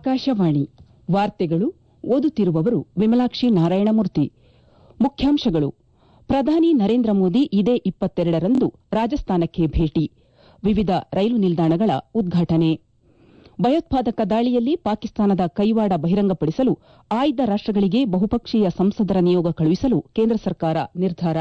ಆಕಾಶವಾಣಿ ವಾರ್ತೆಗಳು ಓದುತ್ತಿರುವವರು ವಿಮಲಾಕ್ಷಿ ನಾರಾಯಣಮೂರ್ತಿ ಮುಖ್ಯಾಂಶಗಳು ಪ್ರಧಾನಿ ನರೇಂದ್ರ ಮೋದಿ ಇದೇ ಇಪ್ಪತ್ತೆರಡರಂದು ರಾಜಸ್ಥಾನಕ್ಕೆ ಭೇಟಿ ವಿವಿಧ ರೈಲು ನಿಲ್ದಾಣಗಳ ಉದ್ಘಾಟನೆ ಭಯೋತ್ಪಾದಕ ದಾಳಿಯಲ್ಲಿ ಪಾಕಿಸ್ತಾನದ ಕೈವಾಡ ಬಹಿರಂಗಪಡಿಸಲು ಆಯ್ದ ರಾಷ್ಟಗಳಿಗೆ ಬಹುಪಕ್ಷೀಯ ಸಂಸದರ ನಿಯೋಗ ಕಳುಹಿಸಲು ಕೇಂದ್ರ ಸರ್ಕಾರ ನಿರ್ಧಾರ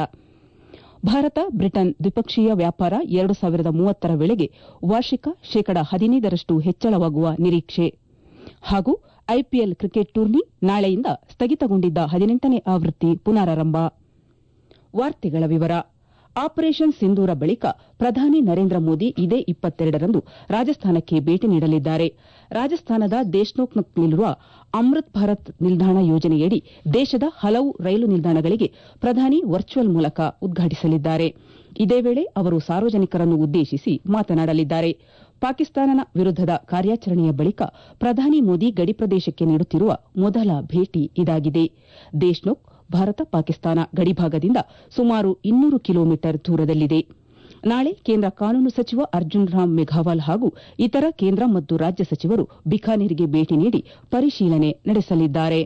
ಭಾರತ ಬ್ರಿಟನ್ ದ್ವಿಪಕ್ಷೀಯ ವ್ಯಾಪಾರ ಎರಡು ಸಾವಿರದ ಮೂವತ್ತರ ವೇಳೆಗೆ ವಾರ್ಷಿಕ ಶೇಕಡ ಹದಿನೈದರಷ್ಟು ಹೆಚ್ಚಳವಾಗುವ ನಿರೀಕ್ಷೆ ಹಾಗೂ ಐಪಿಎಲ್ ಕ್ರಿಕೆಟ್ ಟೂರ್ನಿ ನಾಳೆಯಿಂದ ಸ್ಥಗಿತಗೊಂಡಿದ್ದ ಹದಿನೆಂಟನೇ ಆವೃತ್ತಿ ಪುನರಾರಂಭ ವಾರ್ತೆಗಳ ವಿವರ ಆಪರೇಷನ್ ಸಿಂಧೂರ ಬಳಿಕ ಪ್ರಧಾನಿ ನರೇಂದ್ರ ಮೋದಿ ಇದೇ ಇಪ್ಪತ್ತೆರಡರಂದು ರಾಜಸ್ಥಾನಕ್ಕೆ ಭೇಟಿ ನೀಡಲಿದ್ದಾರೆ ರಾಜಸ್ಥಾನದ ದೇಶ್ನೋಕ್ನಲ್ಲಿರುವ ಅಮೃತ್ ಭಾರತ್ ನಿಲ್ದಾಣ ಯೋಜನೆಯಡಿ ದೇಶದ ಹಲವು ರೈಲು ನಿಲ್ದಾಣಗಳಿಗೆ ಪ್ರಧಾನಿ ವರ್ಚುವಲ್ ಮೂಲಕ ಉದ್ಘಾಟಿಸಲಿದ್ದಾರೆ ಇದೇ ವೇಳೆ ಅವರು ಸಾರ್ವಜನಿಕರನ್ನು ಉದ್ದೇಶಿಸಿ ಮಾತನಾಡಲಿದ್ದಾರೆ ಪಾಕಿಸ್ತಾನ ವಿರುದ್ದದ ಕಾರ್ಯಾಚರಣೆಯ ಬಳಿಕ ಪ್ರಧಾನಿ ಮೋದಿ ಗಡಿ ಪ್ರದೇಶಕ್ಕೆ ನೀಡುತ್ತಿರುವ ಮೊದಲ ಭೇಟಿ ಇದಾಗಿದೆ ದೇಶ್ನೋಕ್ ಭಾರತ ಪಾಕಿಸ್ತಾನ ಗಡಿಭಾಗದಿಂದ ಸುಮಾರು ಇನ್ನೂರು ಕಿಲೋಮೀಟರ್ ದೂರದಲ್ಲಿದೆ ನಾಳೆ ಕೇಂದ್ರ ಕಾನೂನು ಸಚಿವ ಅರ್ಜುನ್ ರಾಮ್ ಮೆಘವಾಲ್ ಹಾಗೂ ಇತರ ಕೇಂದ್ರ ಮತ್ತು ರಾಜ್ಯ ಸಚಿವರು ಬಿಕಾನೇರ್ಗೆ ಭೇಟಿ ನೀಡಿ ಪರಿಶೀಲನೆ ನಡೆಸಲಿದ್ದಾರೆ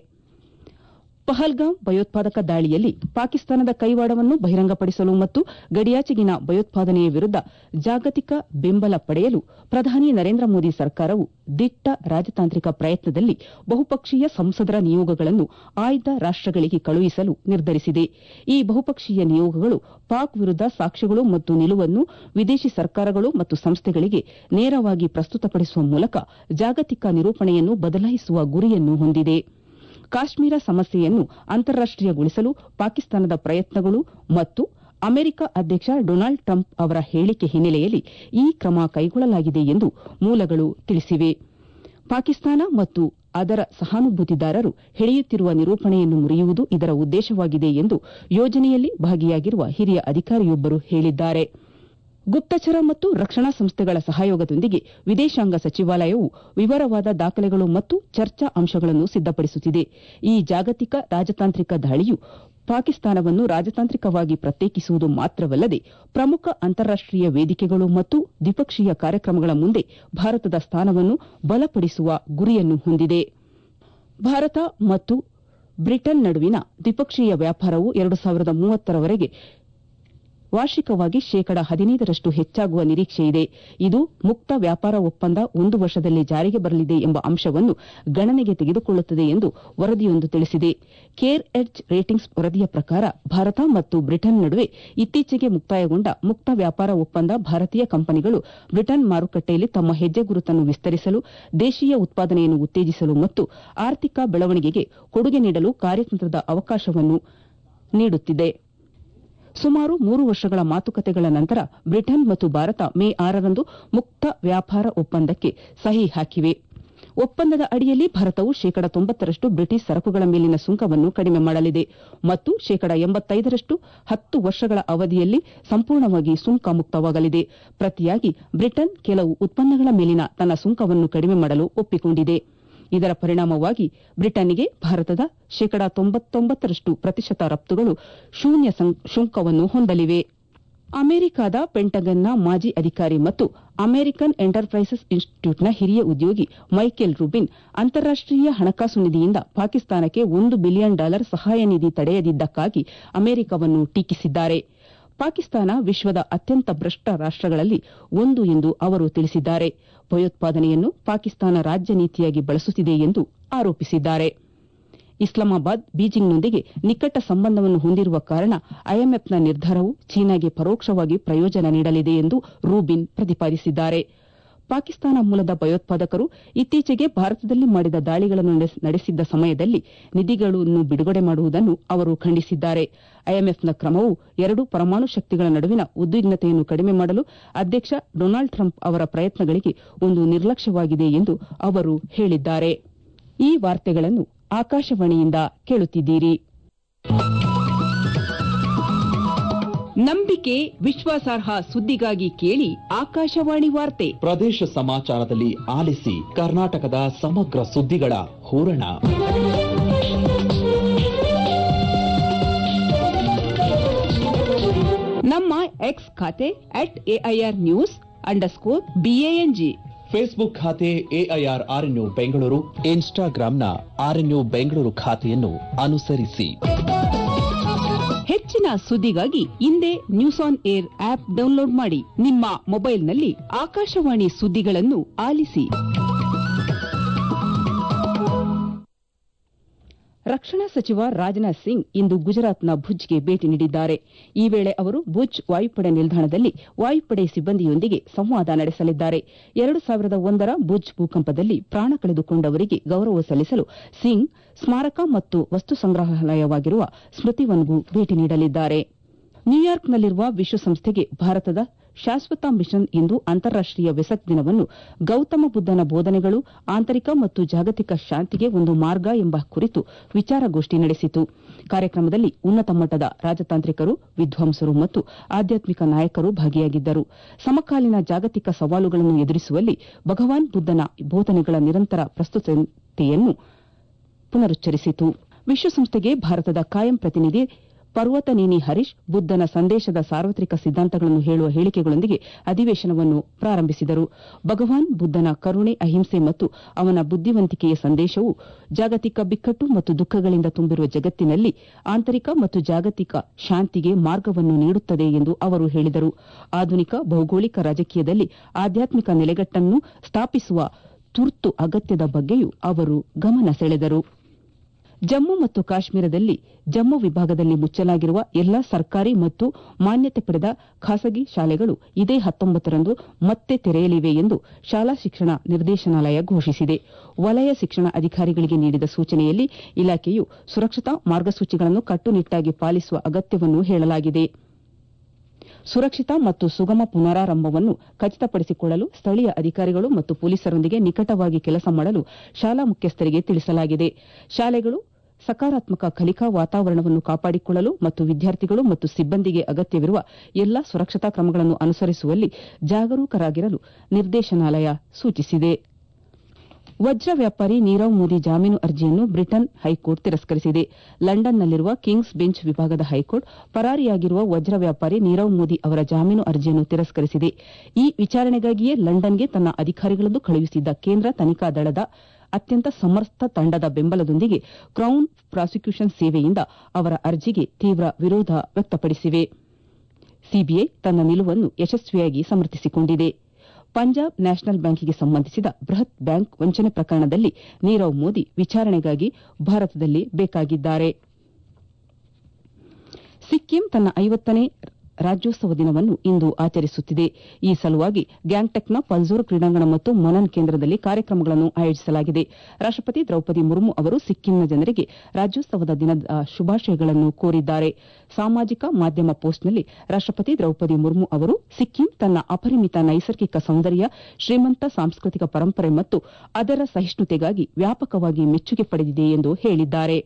ಪಹಲ್ಗಾಮ್ ಭಯೋತ್ಪಾದಕ ದಾಳಿಯಲ್ಲಿ ಪಾಕಿಸ್ತಾನದ ಕೈವಾಡವನ್ನು ಬಹಿರಂಗಪಡಿಸಲು ಮತ್ತು ಗಡಿಯಾಚೆಗಿನ ಭಯೋತ್ಪಾದನೆಯ ವಿರುದ್ದ ಜಾಗತಿಕ ಬೆಂಬಲ ಪಡೆಯಲು ಪ್ರಧಾನಿ ನರೇಂದ್ರ ಮೋದಿ ಸರ್ಕಾರವು ದಿಟ್ಟ ರಾಜತಾಂತ್ರಿಕ ಪ್ರಯತ್ನದಲ್ಲಿ ಬಹುಪಕ್ಷೀಯ ಸಂಸದರ ನಿಯೋಗಗಳನ್ನು ಆಯ್ದ ರಾಷ್ಟಗಳಿಗೆ ಕಳುಹಿಸಲು ನಿರ್ಧರಿಸಿದೆ ಈ ಬಹುಪಕ್ಷೀಯ ನಿಯೋಗಗಳು ಪಾಕ್ ವಿರುದ್ದ ಸಾಕ್ಷ್ಯಗಳು ಮತ್ತು ನಿಲುವನ್ನು ವಿದೇಶಿ ಸರ್ಕಾರಗಳು ಮತ್ತು ಸಂಸ್ಥೆಗಳಿಗೆ ನೇರವಾಗಿ ಪ್ರಸ್ತುತಪಡಿಸುವ ಮೂಲಕ ಜಾಗತಿಕ ನಿರೂಪಣೆಯನ್ನು ಬದಲಾಯಿಸುವ ಗುರಿಯನ್ನು ಹೊಂದಿದೆ ಕಾಶ್ಮೀರ ಸಮಸ್ಯೆಯನ್ನು ಅಂತಾರಾಷ್ಟೀಯಗೊಳಿಸಲು ಪಾಕಿಸ್ತಾನದ ಪ್ರಯತ್ನಗಳು ಮತ್ತು ಅಮೆರಿಕ ಅಧ್ಯಕ್ಷ ಡೊನಾಲ್ಡ್ ಟ್ರಂಪ್ ಅವರ ಹೇಳಿಕೆ ಹಿನ್ನೆಲೆಯಲ್ಲಿ ಈ ಕ್ರಮ ಕೈಗೊಳ್ಳಲಾಗಿದೆ ಎಂದು ಮೂಲಗಳು ತಿಳಿಸಿವೆ ಪಾಕಿಸ್ತಾನ ಮತ್ತು ಅದರ ಸಹಾನುಭೂತಿದಾರರು ಹೆಣೆಯುತ್ತಿರುವ ನಿರೂಪಣೆಯನ್ನು ಮುರಿಯುವುದು ಇದರ ಉದ್ದೇಶವಾಗಿದೆ ಎಂದು ಯೋಜನೆಯಲ್ಲಿ ಭಾಗಿಯಾಗಿರುವ ಹಿರಿಯ ಅಧಿಕಾರಿಯೊಬ್ಬರು ಹೇಳಿದ್ದಾರೆ ಗುಪ್ತಚರ ಮತ್ತು ರಕ್ಷಣಾ ಸಂಸ್ಥೆಗಳ ಸಹಯೋಗದೊಂದಿಗೆ ವಿದೇಶಾಂಗ ಸಚಿವಾಲಯವು ವಿವರವಾದ ದಾಖಲೆಗಳು ಮತ್ತು ಚರ್ಚಾ ಅಂಶಗಳನ್ನು ಸಿದ್ದಪಡಿಸುತ್ತಿದೆ ಈ ಜಾಗತಿಕ ರಾಜತಾಂತ್ರಿಕ ದಾಳಿಯು ಪಾಕಿಸ್ತಾನವನ್ನು ರಾಜತಾಂತ್ರಿಕವಾಗಿ ಪ್ರತ್ಯೇಕಿಸುವುದು ಮಾತ್ರವಲ್ಲದೆ ಪ್ರಮುಖ ಅಂತಾರಾಷ್ಟೀಯ ವೇದಿಕೆಗಳು ಮತ್ತು ದ್ವಿಪಕ್ಷೀಯ ಕಾರ್ಯಕ್ರಮಗಳ ಮುಂದೆ ಭಾರತದ ಸ್ಥಾನವನ್ನು ಬಲಪಡಿಸುವ ಗುರಿಯನ್ನು ಹೊಂದಿದೆ ಭಾರತ ಮತ್ತು ಬ್ರಿಟನ್ ನಡುವಿನ ದ್ವಿಪಕ್ಷೀಯ ವ್ಯಾಪಾರವು ಎರಡು ಸಾವಿರದ ಮೂವತ್ತರವರೆಗೆ ವಾರ್ಷಿಕವಾಗಿ ಶೇಕಡ ಹದಿನೈದರಷ್ಟು ಹೆಚ್ಚಾಗುವ ನಿರೀಕ್ಷೆಯಿದೆ ಇದು ಮುಕ್ತ ವ್ಯಾಪಾರ ಒಪ್ಪಂದ ಒಂದು ವರ್ಷದಲ್ಲಿ ಜಾರಿಗೆ ಬರಲಿದೆ ಎಂಬ ಅಂಶವನ್ನು ಗಣನೆಗೆ ತೆಗೆದುಕೊಳ್ಳುತ್ತದೆ ಎಂದು ವರದಿಯೊಂದು ತಿಳಿಸಿದೆ ಕೇರ್ ಎಡ್ಜ್ ರೇಟಿಂಗ್ಸ್ ವರದಿಯ ಪ್ರಕಾರ ಭಾರತ ಮತ್ತು ಬ್ರಿಟನ್ ನಡುವೆ ಇತ್ತೀಚೆಗೆ ಮುಕ್ತಾಯಗೊಂಡ ಮುಕ್ತ ವ್ಯಾಪಾರ ಒಪ್ಪಂದ ಭಾರತೀಯ ಕಂಪನಿಗಳು ಬ್ರಿಟನ್ ಮಾರುಕಟ್ಟೆಯಲ್ಲಿ ತಮ್ಮ ಹೆಜ್ಜೆ ಗುರುತನ್ನು ವಿಸ್ತರಿಸಲು ದೇಶೀಯ ಉತ್ಪಾದನೆಯನ್ನು ಉತ್ತೇಜಿಸಲು ಮತ್ತು ಆರ್ಥಿಕ ಬೆಳವಣಿಗೆಗೆ ಕೊಡುಗೆ ನೀಡಲು ಕಾರ್ಯತಂತ್ರದ ಅವಕಾಶವನ್ನು ನೀಡುತ್ತಿದೆ ಸುಮಾರು ಮೂರು ವರ್ಷಗಳ ಮಾತುಕತೆಗಳ ನಂತರ ಬ್ರಿಟನ್ ಮತ್ತು ಭಾರತ ಮೇ ಆರರಂದು ಮುಕ್ತ ವ್ಯಾಪಾರ ಒಪ್ಪಂದಕ್ಕೆ ಸಹಿ ಹಾಕಿವೆ ಒಪ್ಪಂದದ ಅಡಿಯಲ್ಲಿ ಭಾರತವು ಶೇಕಡ ತೊಂಬತ್ತರಷ್ಟು ಬ್ರಿಟಿಷ್ ಸರಕುಗಳ ಮೇಲಿನ ಸುಂಕವನ್ನು ಕಡಿಮೆ ಮಾಡಲಿದೆ ಮತ್ತು ಶೇಕಡ ಎಂಬತ್ತೈದರಷ್ಟು ಹತ್ತು ವರ್ಷಗಳ ಅವಧಿಯಲ್ಲಿ ಸಂಪೂರ್ಣವಾಗಿ ಸುಂಕ ಮುಕ್ತವಾಗಲಿದೆ ಪ್ರತಿಯಾಗಿ ಬ್ರಿಟನ್ ಕೆಲವು ಉತ್ಪನ್ನಗಳ ಮೇಲಿನ ತನ್ನ ಸುಂಕವನ್ನು ಕಡಿಮೆ ಮಾಡಲು ಒಪ್ಪಿಕೊಂಡಿದೆ ಇದರ ಪರಿಣಾಮವಾಗಿ ಬ್ರಿಟನ್ನಿಗೆ ಭಾರತದ ಶೇಕಡ ತೊಂಬತ್ತೊಂಬತ್ತರಷ್ಟು ಪ್ರತಿಶತ ರಫ್ತುಗಳು ಶೂನ್ಯ ಶುಂಕವನ್ನು ಹೊಂದಲಿವೆ ಅಮೆರಿಕದ ಪೆಂಟಗನ್ನ ಮಾಜಿ ಅಧಿಕಾರಿ ಮತ್ತು ಅಮೆರಿಕನ್ ಎಂಟರ್ಪ್ರೈಸಸ್ ಇನ್ಸ್ಟಿಟ್ಯೂಟ್ನ ಹಿರಿಯ ಉದ್ಯೋಗಿ ಮೈಕೆಲ್ ರುಬಿನ್ ಅಂತಾರಾಷ್ಟೀಯ ಹಣಕಾಸು ನಿಧಿಯಿಂದ ಪಾಕಿಸ್ತಾನಕ್ಕೆ ಒಂದು ಬಿಲಿಯನ್ ಡಾಲರ್ ಸಹಾಯ ನಿಧಿ ತಡೆಯದಿದ್ದಕ್ಕಾಗಿ ಅಮೆರಿಕವನ್ನು ಟೀಕಿಸಿದ್ದಾರೆ ಪಾಕಿಸ್ತಾನ ವಿಶ್ವದ ಅತ್ಯಂತ ಭ್ರಷ್ಟ ರಾಷ್ಟಗಳಲ್ಲಿ ಒಂದು ಎಂದು ಅವರು ತಿಳಿಸಿದ್ದಾರೆ ಭಯೋತ್ಪಾದನೆಯನ್ನು ಪಾಕಿಸ್ತಾನ ರಾಜ್ಯ ನೀತಿಯಾಗಿ ಬಳಸುತ್ತಿದೆ ಎಂದು ಆರೋಪಿಸಿದ್ದಾರೆ ಇಸ್ಲಾಮಾಬಾದ್ ಬೀಜಿಂಗ್ನೊಂದಿಗೆ ನಿಕಟ ಸಂಬಂಧವನ್ನು ಹೊಂದಿರುವ ಕಾರಣ ಐಎಂಎಫ್ನ ನಿರ್ಧಾರವು ಚೀನಾಗೆ ಪರೋಕ್ಷವಾಗಿ ಪ್ರಯೋಜನ ನೀಡಲಿದೆ ಎಂದು ರೂಬಿನ್ ಪ್ರತಿಪಾದಿಸಿದ್ದಾರೆ ಪಾಕಿಸ್ತಾನ ಮೂಲದ ಭಯೋತ್ಪಾದಕರು ಇತ್ತೀಚೆಗೆ ಭಾರತದಲ್ಲಿ ಮಾಡಿದ ದಾಳಿಗಳನ್ನು ನಡೆಸಿದ್ದ ಸಮಯದಲ್ಲಿ ನಿಧಿಗಳನ್ನು ಬಿಡುಗಡೆ ಮಾಡುವುದನ್ನು ಅವರು ಖಂಡಿಸಿದ್ದಾರೆ ಐಎಂಎಫ್ನ ಕ್ರಮವು ಎರಡು ಪರಮಾಣು ಶಕ್ತಿಗಳ ನಡುವಿನ ಉದ್ವಿಗ್ನತೆಯನ್ನು ಕಡಿಮೆ ಮಾಡಲು ಅಧ್ಯಕ್ಷ ಡೊನಾಲ್ಡ್ ಟ್ರಂಪ್ ಅವರ ಪ್ರಯತ್ನಗಳಿಗೆ ಒಂದು ನಿರ್ಲಕ್ಷ್ಯವಾಗಿದೆ ಎಂದು ಅವರು ಹೇಳಿದ್ದಾರೆ ಈ ವಾರ್ತೆಗಳನ್ನು ಆಕಾಶವಾಣಿಯಿಂದ ಕೇಳುತ್ತಿದ್ದೀರಿ ನಂಬಿಕೆ ವಿಶ್ವಾಸಾರ್ಹ ಸುದ್ದಿಗಾಗಿ ಕೇಳಿ ಆಕಾಶವಾಣಿ ವಾರ್ತೆ ಪ್ರದೇಶ ಸಮಾಚಾರದಲ್ಲಿ ಆಲಿಸಿ ಕರ್ನಾಟಕದ ಸಮಗ್ರ ಸುದ್ದಿಗಳ ಹೂರಣ ನಮ್ಮ ಎಕ್ಸ್ ಖಾತೆ at AIR news underscore BANG Facebook ಖಾತೆ ಎಐಆರ್ ಆರ್ಎನ್ಯು ಬೆಂಗಳೂರು ಇನ್ಸ್ಟಾಗ್ರಾಂನ ಆರ್ಎನ್ಯು ಬೆಂಗಳೂರು ಖಾತೆಯನ್ನು ಅನುಸರಿಸಿ ಹೆಚ್ಚಿನ ಸುದ್ದಿಗಾಗಿ ಹಿಂದೆ news on air app download ಮಾಡಿ ನಿಮ್ಮ ಮೊಬೈಲ್ನಲ್ಲಿ ಆಕಾಶವಾಣಿ ಸುದ್ದಿಗಳನ್ನು ಆಲಿಸಿ ರಕ್ಷಣಾ ಸಚಿವ ರಾಜನಾಥ್ ಸಿಂಗ್ ಇಂದು ಗುಜರಾತ್ನ ಭುಜ್ಗೆ ಭೇಟಿ ನೀಡಿದ್ದಾರೆ ಈ ವೇಳೆ ಅವರು ಭುಜ್ ವಾಯುಪಡೆ ನಿಲ್ದಾಣದಲ್ಲಿ ವಾಯುಪಡೆ ಸಿಬ್ಬಂದಿಯೊಂದಿಗೆ ಸಂವಾದ ನಡೆಸಲಿದ್ದಾರೆ ಎರಡು ಸಾವಿರದ ಒಂದರ ಭುಜ್ ಭೂಕಂಪದಲ್ಲಿ ಪ್ರಾಣ ಕಳೆದುಕೊಂಡವರಿಗೆ ಗೌರವ ಸಲ್ಲಿಸಲು ಸಿಂಗ್ ಸ್ಮಾರಕ ಮತ್ತು ವಸ್ತು ಸಂಗ್ರಹಾಲಯವಾಗಿರುವ ಸ್ಮೃತಿವನ್ಗೂ ಭೇಟಿ ನೀಡಲಿದ್ದಾರೆ ನ್ಯೂಯಾರ್ಕ್ನಲ್ಲಿರುವ ವಿಶ್ವಸಂಸ್ಥೆಗೆ ಭಾರತದ ಶಾಶ್ವತ ಮಿಷನ್ ಇಂದು ಅಂತಾರಾಷ್ಟೀಯ ವೆಸಕ್ ದಿನವನ್ನು ಗೌತಮ ಬುದ್ದನ ಬೋಧನೆಗಳು ಆಂತರಿಕ ಮತ್ತು ಜಾಗತಿಕ ಶಾಂತಿಗೆ ಒಂದು ಮಾರ್ಗ ಎಂಬ ಕುರಿತು ವಿಚಾರಗೋಷ್ಠಿ ನಡೆಸಿತು ಕಾರ್ಯಕ್ರಮದಲ್ಲಿ ಉನ್ನತ ಮಟ್ಟದ ರಾಜತಾಂತ್ರಿಕರು ವಿದ್ವಾಂಸರು ಮತ್ತು ಆಧ್ಯಾತ್ಮಿಕ ನಾಯಕರು ಭಾಗಿಯಾಗಿದ್ದರು ಸಮಕಾಲೀನ ಜಾಗತಿಕ ಸವಾಲುಗಳನ್ನು ಎದುರಿಸುವಲ್ಲಿ ಭಗವಾನ್ ಬುದ್ದನ ಬೋಧನೆಗಳ ನಿರಂತರ ಪ್ರಸ್ತುತತೆಯನ್ನು ಪುನರುಚ್ಚರಿಸಿತು ವಿಶ್ವಸಂಸ್ಥೆಗೆ ಭಾರತದ ಕಾಯಂ ಪ್ರತಿನಿಧಿ ಪರ್ವತನೇನಿ ಹರೀಶ್ ಬುದ್ದನ ಸಂದೇಶದ ಸಾರ್ವತ್ರಿಕ ಸಿದ್ಧಾಂತಗಳನ್ನು ಹೇಳುವ ಹೇಳಿಕೆಗಳೊಂದಿಗೆ ಅಧಿವೇಶನವನ್ನು ಪ್ರಾರಂಭಿಸಿದರು ಭಗವಾನ್ ಬುದ್ದನ ಕರುಣೆ ಅಹಿಂಸೆ ಮತ್ತು ಅವನ ಬುದ್ದಿವಂತಿಕೆಯ ಸಂದೇಶವು ಜಾಗತಿಕ ಬಿಕ್ಕಟ್ಟು ಮತ್ತು ದುಃಖಗಳಿಂದ ತುಂಬಿರುವ ಜಗತ್ತಿನಲ್ಲಿ ಆಂತರಿಕ ಮತ್ತು ಜಾಗತಿಕ ಶಾಂತಿಗೆ ಮಾರ್ಗವನ್ನು ನೀಡುತ್ತದೆ ಎಂದು ಅವರು ಹೇಳಿದರು ಆಧುನಿಕ ಭೌಗೋಳಿಕ ರಾಜಕೀಯದಲ್ಲಿ ಆಧ್ಯಾತ್ಮಿಕ ನೆಲೆಗಟ್ಟನ್ನು ಸ್ಥಾಪಿಸುವ ತುರ್ತು ಅಗತ್ಯದ ಬಗ್ಗೆಯೂ ಅವರು ಗಮನ ಸೆಳೆದರು ಜಮ್ಮು ಮತ್ತು ಕಾಶ್ಮೀರದಲ್ಲಿ ಜಮ್ಮು ವಿಭಾಗದಲ್ಲಿ ಮುಚ್ಚಲಾಗಿರುವ ಎಲ್ಲಾ ಸರ್ಕಾರಿ ಮತ್ತು ಮಾನ್ಯತೆ ಪಡೆದ ಖಾಸಗಿ ಶಾಲೆಗಳು ಇದೇ ಹತ್ತೊಂಬತ್ತರಂದು ಮತ್ತೆ ತೆರೆಯಲಿವೆ ಎಂದು ಶಾಲಾ ಶಿಕ್ಷಣ ನಿರ್ದೇಶನಾಲಯ ಘೋಷಿಸಿದೆ ವಲಯ ಶಿಕ್ಷಣ ಅಧಿಕಾರಿಗಳಿಗೆ ನೀಡಿದ ಸೂಚನೆಯಲ್ಲಿ ಇಲಾಖೆಯು ಸುರಕ್ಷತಾ ಮಾರ್ಗಸೂಚಿಗಳನ್ನು ಕಟ್ಟುನಿಟ್ಟಾಗಿ ಪಾಲಿಸುವ ಅಗತ್ಯವನ್ನು ಹೇಳಲಾಗಿದೆ ಸುರಕ್ಷಿತ ಮತ್ತು ಸುಗಮ ಪುನರಾರಂಭವನ್ನು ಖಚಿತಪಡಿಸಿಕೊಳ್ಳಲು ಸ್ಥಳೀಯ ಅಧಿಕಾರಿಗಳು ಮತ್ತು ಪೊಲೀಸರೊಂದಿಗೆ ನಿಕಟವಾಗಿ ಕೆಲಸ ಮಾಡಲು ಶಾಲಾ ಮುಖ್ಯಸ್ಥರಿಗೆ ತಿಳಿಸಲಾಗಿದೆ ಶಾಲೆಗಳು ಸಕಾರಾತ್ಮಕ ಕಲಿಕಾ ವಾತಾವರಣವನ್ನು ಕಾಪಾಡಿಕೊಳ್ಳಲು ಮತ್ತು ವಿದ್ಯಾರ್ಥಿಗಳು ಮತ್ತು ಸಿಬ್ಬಂದಿಗೆ ಅಗತ್ಯವಿರುವ ಎಲ್ಲಾ ಸುರಕ್ಷತಾ ಕ್ರಮಗಳನ್ನು ಅನುಸರಿಸುವಲ್ಲಿ ಜಾಗರೂಕರಾಗಿರಲು ನಿರ್ದೇಶನಾಲಯ ಸೂಚಿಸಿದೆ ವಜ್ರ ವ್ಯಾಪಾರಿ ನೀರವ್ ಮೋದಿ ಜಾಮೀನು ಅರ್ಜಿಯನ್ನು ಬ್ರಿಟನ್ ಹೈಕೋರ್ಟ್ ತಿರಸ್ಕರಿಸಿದೆ ಲಂಡನ್ನಲ್ಲಿರುವ ಕಿಂಗ್ಸ್ ಬೆಂಚ್ ವಿಭಾಗದ ಹೈಕೋರ್ಟ್ ಪರಾರಿಯಾಗಿರುವ ವಜ್ರ ವ್ಯಾಪಾರಿ ನೀರವ್ ಮೋದಿ ಅವರ ಜಾಮೀನು ಅರ್ಜಿಯನ್ನು ತಿರಸ್ಕರಿಸಿದೆ ಈ ವಿಚಾರಣೆಗಾಗಿಯೇ ಲಂಡನ್ಗೆ ತನ್ನ ಅಧಿಕಾರಿಗಳನ್ನು ಕಳುಹಿಸಿದ್ದ ಕೇಂದ್ರ ತನಿಖಾ ದಳದ ಅತ್ಯಂತ ಸಮರ್ಥ ತಂಡದ ಬೆಂಬಲದೊಂದಿಗೆ ಕ್ರೌನ್ ಪ್ರಾಸಿಕ್ಯೂಷನ್ ಸೇವೆಯಿಂದ ಅವರ ಅರ್ಜಿಗೆ ತೀವ್ರ ವಿರೋಧ ವ್ಯಕ್ತಪಡಿಸಿವೆ ಸಿಬಿಐ ತನ್ನ ನಿಲುವನ್ನು ಯಶಸ್ವಿಯಾಗಿ ಸಮರ್ಥಿಸಿಕೊಂಡಿದೆ ಪಂಜಾಬ್ ನ್ಯಾಷನಲ್ ಬ್ಯಾಂಕಿಗೆ ಸಂಬಂಧಿಸಿದ ಬೃಹತ್ ಬ್ಯಾಂಕ್ ವಂಚನೆ ಪ್ರಕರಣದಲ್ಲಿ ನೀರವ್ ಮೋದಿ ವಿಚಾರಣೆಗಾಗಿ ಭಾರತದಲ್ಲಿ ಬೇಕಾಗಿದ್ದಾರೆ ಸಿಕ್ಕಿಂ ತನ್ನ ಐವತ್ತನೇ ರಾಜ್ಯೋತ್ಸವ ದಿನವನ್ನು ಇಂದು ಆಚರಿಸುತ್ತಿದೆ ಈ ಸಲುವಾಗಿ ಗ್ಯಾಂಗ್ಟಕ್ನ ಪಲ್ಜೋರ್ ಕ್ರೀಡಾಂಗಣ ಮತ್ತು ಮನನ್ ಕೇಂದ್ರದಲ್ಲಿ ಕಾರ್ಯಕ್ರಮಗಳನ್ನು ಆಯೋಜಿಸಲಾಗಿದೆ ರಾಷ್ಟಪತಿ ದ್ರೌಪದಿ ಮುರ್ಮು ಅವರು ಸಿಕ್ಕಿಂನ ಜನರಿಗೆ ರಾಜ್ಯೋತ್ಸವದ ದಿನದ ಶುಭಾಶಯಗಳನ್ನು ಕೋರಿದ್ದಾರೆ ಸಾಮಾಜಿಕ ಮಾಧ್ಯಮ ಪೋಸ್ಟ್ನಲ್ಲಿ ರಾಷ್ಟಪತಿ ದ್ರೌಪದಿ ಮುರ್ಮು ಅವರು ಸಿಕ್ಕಿಂ ತನ್ನ ಅಪರಿಮಿತ ನೈಸರ್ಗಿಕ ಸೌಂದರ್ಯ ಶ್ರೀಮಂತ ಸಾಂಸ್ಕೃತಿಕ ಪರಂಪರೆ ಮತ್ತು ಅದರ ಸಹಿಷ್ಣುತೆಗಾಗಿ ವ್ಯಾಪಕವಾಗಿ ಮೆಚ್ಚುಗೆ ಪಡೆದಿದೆ ಎಂದು ಹೇಳಿದ್ದಾರೆ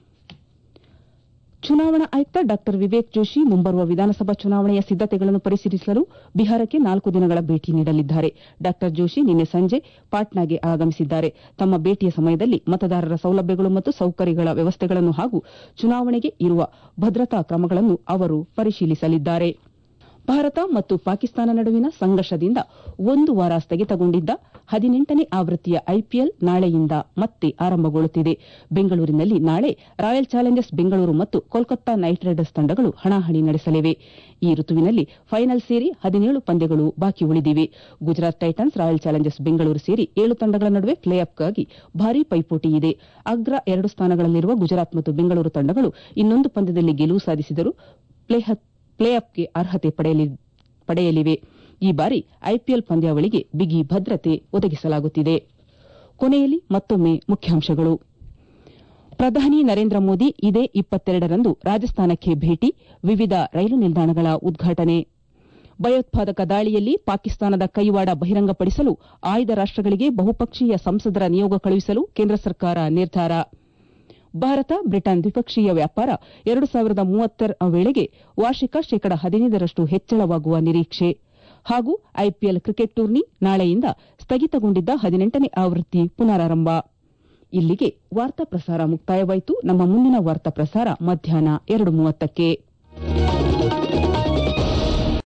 ಚುನಾವಣಾ ಆಯುಕ್ತ ಡಾ ವಿವೇಕ್ ಜೋಶಿ ಮುಂಬರುವ ವಿಧಾನಸಭಾ ಚುನಾವಣೆಯ ಸಿದ್ದತೆಗಳನ್ನು ಪರಿಶೀಲಿಸಲು ಬಿಹಾರಕ್ಕೆ ನಾಲ್ಕು ದಿನಗಳ ಭೇಟಿ ನೀಡಲಿದ್ದಾರೆ ಡಾ ಜೋಶಿ ನಿನ್ನೆ ಸಂಜೆ ಪಾಟ್ನಾಗೆ ಆಗಮಿಸಿದ್ದಾರೆ ತಮ್ಮ ಭೇಟಿಯ ಸಮಯದಲ್ಲಿ ಮತದಾರರ ಸೌಲಭ್ಯಗಳು ಮತ್ತು ಸೌಕರ್ಯಗಳ ವ್ಯವಸ್ಥೆಗಳನ್ನು ಹಾಗೂ ಚುನಾವಣೆಗೆ ಇರುವ ಭದ್ರತಾ ಕ್ರಮಗಳನ್ನು ಅವರು ಪರಿಶೀಲಿಸಲಿದ್ದಾರೆ ಭಾರತ ಮತ್ತು ಪಾಕಿಸ್ತಾನ ನಡುವಿನ ಸಂಘರ್ಷದಿಂದ ಒಂದು ವಾರ ಸ್ಥಗಿತಗೊಂಡಿದ್ದ ಹದಿನೆಂಟನೇ ಆವೃತ್ತಿಯ ಐಪಿಎಲ್ ನಾಳೆಯಿಂದ ಮತ್ತೆ ಆರಂಭಗೊಳ್ಳುತ್ತಿದೆ ಬೆಂಗಳೂರಿನಲ್ಲಿ ನಾಳೆ ರಾಯಲ್ ಚಾಲೆಂಜರ್ಸ್ ಬೆಂಗಳೂರು ಮತ್ತು ಕೋಲ್ಕತ್ತಾ ನೈಟ್ ರೈಡರ್ಸ್ ತಂಡಗಳು ಹಣಾಹಣಿ ನಡೆಸಲಿವೆ ಈ ಋತುವಿನಲ್ಲಿ ಫೈನಲ್ ಸೇರಿ ಹದಿನೇಳು ಪಂದ್ಯಗಳು ಬಾಕಿ ಉಳಿದಿವೆ Gujarat Titans Royal Challengers Bengaluru ಸೇರಿ ಏಳು ತಂಡಗಳ ನಡುವೆ ಪ್ಲೇಆಫ್ಗಾಗಿ ಭಾರೀ ಪೈಪೋಟಿ ಇದೆ ಅಗ್ರ ಎರಡು ಸ್ಥಾನಗಳಲ್ಲಿರುವ ಗುಜರಾತ್ ಮತ್ತು ಬೆಂಗಳೂರು ತಂಡಗಳು ಇನ್ನೊಂದು ಪಂದ್ಯದಲ್ಲಿ ಗೆಲುವು ಸಾಧಿಸಿದರೂ ಪ್ಲೇಆಫ್ಗೆ ಅರ್ಹತೆ ಪಡೆಯಲಿವೆ ಈ ಬಾರಿ ಐಪಿಎಲ್ ಪಂದ್ಯಾವಳಿಗೆ ಬಿಗಿ ಭದ್ರತೆ ಒದಗಿಸಲಾಗುತ್ತಿದೆ ಕೊನೆಯಲ್ಲಿ ಮತ್ತೊಮ್ಮೆ ಮುಖ್ಯಾಂಶಗಳು ಪ್ರಧಾನಿ ನರೇಂದ್ರ ಮೋದಿ ಇದೇ ಇಪ್ಪತ್ತೆರಡರಂದು ರಾಜಸ್ಥಾನಕ್ಕೆ ಭೇಟಿ ವಿವಿಧ ರೈಲು ನಿಲ್ದಾಣಗಳ ಉದ್ಘಾಟನೆ ಭಯೋತ್ಪಾದಕ ದಾಳಿಯಲ್ಲಿ ಪಾಕಿಸ್ತಾನದ ಕೈವಾಡ ಬಹಿರಂಗಪಡಿಸಲು ಆಯ್ದ ರಾಷ್ಟಗಳಿಗೆ ಬಹುಪಕ್ಷೀಯ ಸಂಸದರ ನಿಯೋಗ ಕಳುಹಿಸಲು ಕೇಂದ್ರ ಸರ್ಕಾರ ನಿರ್ಧಾರ ಭಾರತ ಬ್ರಿಟನ್ ದ್ವಿಪಕ್ಷೀಯ ವ್ಯಾಪಾರ ಎರಡು ಸಾವಿರದ ಮೂವತ್ತರ ವೇಳೆಗೆ ವಾರ್ಷಿಕ ಶೇಕಡ ಹದಿನೈದರಷ್ಟು ಹೆಚ್ಚಳವಾಗುವ ನಿರೀಕ್ಷೆ ಹಾಗೂ ಐಪಿಎಲ್ ಕ್ರಿಕೆಟ್ ಟೂರ್ನಿ ನಾಳೆಯಿಂದ ಸ್ಥಗಿತಗೊಂಡಿದ್ದ ಹದಿನೆಂಟನೇ ಆವೃತ್ತಿ ಪುನರಾರಂಭ ಇಲ್ಲಿಗೆ ವಾರ್ತಾ ಪ್ರಸಾರ ಮುಕ್ತಾಯವಾಯಿತು ನಮ್ಮ ಮುಂದಿನ ವಾರ್ತಾ ಪ್ರಸಾರ ಮಧ್ಯಾಹ್ನ ಎರಡು ಮೂವತ್ತಕ್ಕೆ